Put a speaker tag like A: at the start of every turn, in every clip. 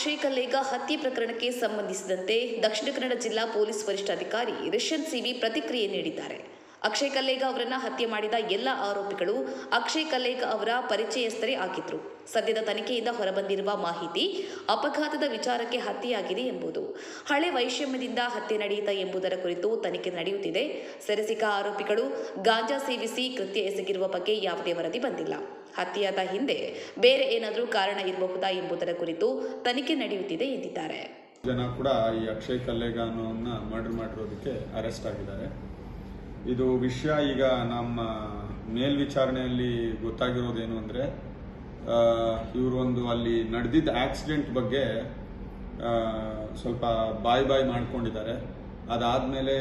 A: ಅಕ್ಷಯ್ ಕಲ್ಲೇಗ ಹತ್ಯೆ ಪ್ರಕರಣಕ್ಕೆ ಸಂಬಂಧಿಸಿದಂತೆ ದಕ್ಷಿಣ ಕನ್ನಡ ಜಿಲ್ಲಾ ಪೊಲೀಸ್ ವರಿಷ್ಠಾಧಿಕಾರಿ ರಿಷನ್ ಸಿವಿ ಪ್ರತಿಕ್ರಿಯೆ ನೀಡಿದ್ದಾರೆ ಅಕ್ಷಯ್ ಕಲ್ಲೇಗ ಅವರನ್ನ ಹತ್ಯೆ ಮಾಡಿದ ಎಲ್ಲ ಆರೋಪಿಗಳು ಅಕ್ಷಯ್ ಕಲ್ಲೇಗ ಅವರ ಪರಿಚಯಸ್ಥರೇ ಆಗಿದ್ರು ಸದ್ಯದ ತನಿಖೆಯಿಂದ ಹೊರಬಂದಿರುವ ಮಾಹಿತಿ ಅಪಘಾತದ ವಿಚಾರಕ್ಕೆ ಹತ್ಯೆಯಾಗಿದೆ ಎಂಬುದು ಹಳೆ ವೈಷಮ್ಯದಿಂದ ಹತ್ಯೆ ನಡೆಯಿತ ಎಂಬುದರ ಕುರಿತು ತನಿಖೆ ನಡೆಯುತ್ತಿದೆ ಸೆರೆಸಿಕ್ಕ ಆರೋಪಿಗಳು ಗಾಂಜಾ ಸೇವಿಸಿ ಕೃತ್ಯ ಎಸಗಿರುವ ಬಗ್ಗೆ ಯಾವುದೇ ವರದಿ ಬಂದಿಲ್ಲ ಹತ್ಯೆಯಾದ ಹಿಂದೆ ಬೇರೆ ಏನಾದರೂ ಕಾರಣ ಇರಬಹುದಾ ಎಂಬುದರ ಕುರಿತು ತನಿಖೆ ನಡೆಯುತ್ತಿದೆ ಎಂದಿದ್ದಾರೆ
B: ಜನ ಕೂಡ ಈ ಅಕ್ಷಯ್ ಕಲ್ಲೇಗ ಅನ್ನೋನ್ನ ಮರ್ಡರ್ ಮಾಡಿರೋದಕ್ಕೆ ಅರೆಸ್ಟ್ ಆಗಿದ್ದಾರೆ ಇದು ವಿಷಯ ಈಗ ನಮ್ಮ ಮೇಲ್ವಿಚಾರಣೆಯಲ್ಲಿ ಗೊತ್ತಾಗಿರೋದೇನು ಅಂದರೆ ಇವರು ಒಂದು ಅಲ್ಲಿ ನಡೆದಿದ್ದ ಆಕ್ಸಿಡೆಂಟ್ ಬಗ್ಗೆ ಆ, ಸ್ವಲ್ಪ ಬಾಯ್ ಬಾಯ್ ಮಾಡ್ಕೊಂಡಿದ್ದಾರೆ ಅದಾದಮೇಲೆ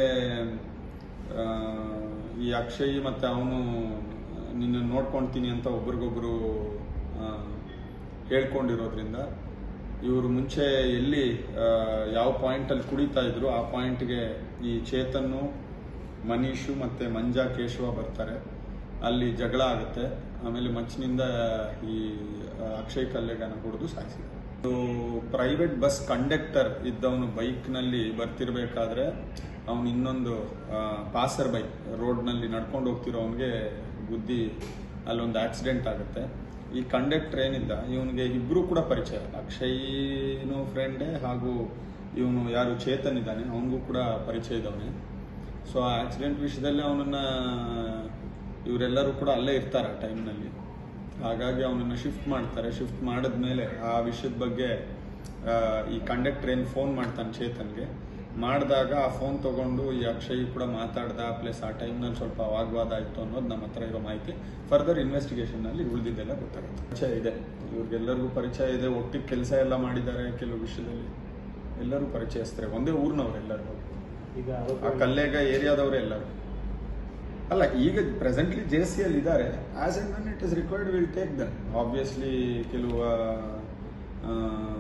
B: ಈ ಅಕ್ಷಯ್ ಮತ್ತು ಅವನು ನಿನ್ನ ನೋಡ್ಕೊಳ್ತೀನಿ ಅಂತ ಒಬ್ರಿಗೊಬ್ರು ಆ, ಹೇಳ್ಕೊಂಡಿರೋದ್ರಿಂದ ಇವರು ಮುಂಚೆ ಎಲ್ಲಿ ಆ, ಯಾವ ಪಾಯಿಂಟಲ್ಲಿ ಕುಡಿತಾ ಇದ್ರು ಆ ಪಾಯಿಂಟ್ಗೆ ಈ ಚೇತನ್ನು ಮನೀಶು ಮತ್ತು ಮಂಜಾ ಕೇಶವ ಬರ್ತಾರೆ ಅಲ್ಲಿ ಜಗಳ ಆಗುತ್ತೆ ಆಮೇಲೆ ಮಚ್ಚಿನಿಂದ ಈ ಆ, ಅಕ್ಷಯ್ ಕಲ್ಲೆಗನ ಹೊಡೆದು ಸಾಯಿಸಿದ್ದಾರೆ ಪ್ರೈವೇಟ್ ಬಸ್ ಕಂಡಕ್ಟರ್ ಇದ್ದವನು ಬೈಕ್ನಲ್ಲಿ ಬರ್ತಿರ್ಬೇಕಾದ್ರೆ ಅವನು ಇನ್ನೊಂದು ಪಾಸರ್ ಬೈಕ್ ರೋಡ್ನಲ್ಲಿ ನಡ್ಕೊಂಡು ಹೋಗ್ತಿರೋವನಿಗೆ ಬುದ್ಧಿ ಅಲ್ಲೊಂದು ಆಕ್ಸಿಡೆಂಟ್ ಆಗುತ್ತೆ ಈ ಕಂಡಕ್ಟರ್ ಏನಿದ್ದ ಇವನಿಗೆ ಇಬ್ರು ಕೂಡ ಪರಿಚಯ ಅಕ್ಷಯ್ನು ಫ್ರೆಂಡೇ ಹಾಗೂ ಇವನು ಯಾರು ಚೇತನ್ ಇದ್ದಾನೆ ಅವನಿಗೂ ಕೂಡ ಪರಿಚಯ ಇದ್ದವನೇ ಸೊ ಆ ಆಕ್ಸಿಡೆಂಟ್ ವಿಷಯದಲ್ಲಿ ಅವನನ್ನ ಇವರೆಲ್ಲರೂ ಕೂಡ ಅಲ್ಲೇ ಇರ್ತಾರೆ ಆ ಟೈಮ್ನಲ್ಲಿ ಹಾಗಾಗಿ ಅವನನ್ನ ಶಿಫ್ಟ್ ಮಾಡ್ತಾರೆ ಶಿಫ್ಟ್ ಮಾಡಿದ್ಮೇಲೆ ಆ ವಿಷಯದ ಬಗ್ಗೆ ಆ, ಈ ಕಂಡಕ್ಟರ್ ಏನು ಫೋನ್ ಮಾಡ್ತಾನೆ ಚೇತನ್ಗೆ ಮಾಡಿದಾಗ ಆ ಫೋನ್ ತಗೊಂಡು ಈ ಅಕ್ಷಯ್ ಕೂಡ ಮಾತಾಡ್ದ ಪ್ಲಸ್ ಆ ಟೈಮ್ನಲ್ಲಿ ಸ್ವಲ್ಪ ವಾಗ್ವಾದ ಆಯಿತು ಅನ್ನೋದು ನಮ್ಮ ಹತ್ರ ಇರೋ ಮಾಹಿತಿ ಫರ್ದರ್ ಇನ್ವೆಸ್ಟಿಗೇಷನ್ನಲ್ಲಿ ಉಳಿದಿದ್ದೆಲ್ಲ ಗೊತ್ತಾಗುತ್ತೆ ಪರಿಚಯ ಇದೆ ಇವ್ರಿಗೆಲ್ಲರಿಗೂ ಪರಿಚಯ ಇದೆ ಒಟ್ಟಿಗೆ ಕೆಲಸ ಎಲ್ಲ ಮಾಡಿದ್ದಾರೆ ಕೆಲವು ವಿಷಯದಲ್ಲಿ ಎಲ್ಲರೂ ಪರಿಚಯಿಸ್ತಾರೆ ಒಂದೇ ಊರಿನವ್ರು ಎಲ್ಲರೂ
C: ಈಗ
B: ಆ
C: ಆರೋಪಿ
B: ಕಲ್ಲೇಗ ಏರಿಯಾದವರೇ ಎಲ್ಲರೂ ಅಲ್ಲ ಈಗ ಪ್ರೆಸೆಂಟ್ಲಿ ಜೆ ಸಿ ಅಲ್ಲಿ ಇದ್ದಾರೆ as and when it is required will take then obviously ಕೆಲವು ಆ,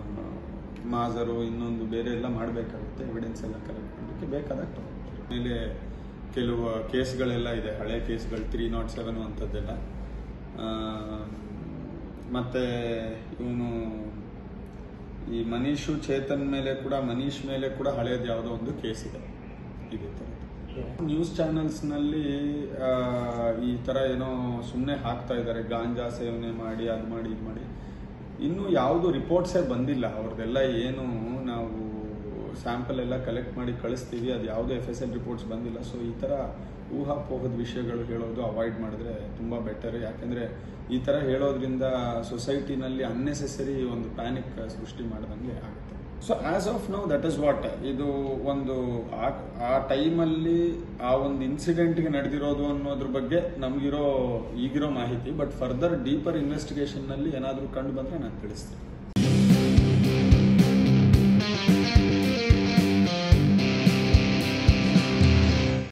B: ಮಾಜರು ಇನ್ನೊಂದು ಬೇರೆ ಎಲ್ಲ ಮಾಡಬೇಕಾಗುತ್ತೆ ಎವಿಡೆನ್ಸ್ ಎಲ್ಲ ಕಲೆಕ್ಟ್ ಮಾಡಲಿಕ್ಕೆ ಬೇಕಾದಾಗ ತಗೊಳ್ತಾರೆ ಮೇಲೆ ಕೆಲವು ಕೇಸ್ಗಳೆಲ್ಲ ಇದೆ ಹಳೆ ಕೇಸ್ಗಳು ತ್ರೀ ನಾಟ್ ಸೆವೆನ್ ಅಂಥದ್ದೆಲ್ಲ ಆ, ಮತ್ತೆ ಇವನು ಈ ಮನೀಶು ಚೇತನ್ ಮೇಲೆ ಕೂಡ ಮನೀಶ್ ಮೇಲೆ ಕೂಡ ಹಳೇದು ಯಾವುದೋ ಒಂದು ಕೇಸ್ ಇದೆ ಇದೇ ಥರದ್ದು ನ್ಯೂಸ್ ಚಾನೆಲ್ಸ್ನಲ್ಲಿ ಈ ಥರ ಏನೋ ಸುಮ್ಮನೆ ಹಾಕ್ತಾ ಇದ್ದಾರೆ ಗಾಂಜಾ ಸೇವನೆ ಮಾಡಿ ಅದು ಮಾಡಿ ಇದು ಮಾಡಿ ಇನ್ನೂ ಯಾವುದು ರಿಪೋರ್ಟ್ಸೇ ಬಂದಿಲ್ಲ ಅವ್ರದ್ದೆಲ್ಲ ಏನು ನಾವು ಸ್ಯಾಂಪಲ್ ಎಲ್ಲ ಕಲೆಕ್ಟ್ ಮಾಡಿ ಕಳಿಸ್ತೀವಿ ಅದು ಯಾವುದೇ ಎಫ್ ಎಸ್ ಎಲ್ ರಿಪೋರ್ಟ್ಸ್ ಬಂದಿಲ್ಲ ಸೊ ಈ ಥರ ಊಹಾಪೋಹದ ವಿಷಯಗಳು ಹೇಳೋದು ಅವಾಯ್ಡ್ ಮಾಡಿದ್ರೆ ತುಂಬ ಬೆಟರ್ ಯಾಕೆಂದರೆ ಈ ಥರ ಹೇಳೋದ್ರಿಂದ ಸೊಸೈಟಿನಲ್ಲಿ ಅನ್ನೆಸೆಸರಿ ಒಂದು ಪ್ಯಾನಿಕ್ ಸೃಷ್ಟಿ ಮಾಡ್ದಂಗೆ ಆಗುತ್ತೆ so as of now that is what ಇದು ಒಂದು ಆ- ಆ ಟೈಮಲ್ಲಿ ಆ ಒಂದು ಇನ್ಸಿಡೆಂಟ್ಗೆ ನಡೆದಿರೋದು ಅನ್ನೋದ್ರ ಬಗ್ಗೆ ನಮಗಿರೋ ಈಗಿರೋ ಮಾಹಿತಿ ಬಟ್ ಫರ್ದರ್ ಡೀಪರ್ ಇನ್ವೆಸ್ಟಿಗೇಷನ್ನಲ್ಲಿ ಏನಾದರೂ ಕಂಡು ಬಂದರೆ ನಾನು ತಿಳಿಸ್ತೀನಿ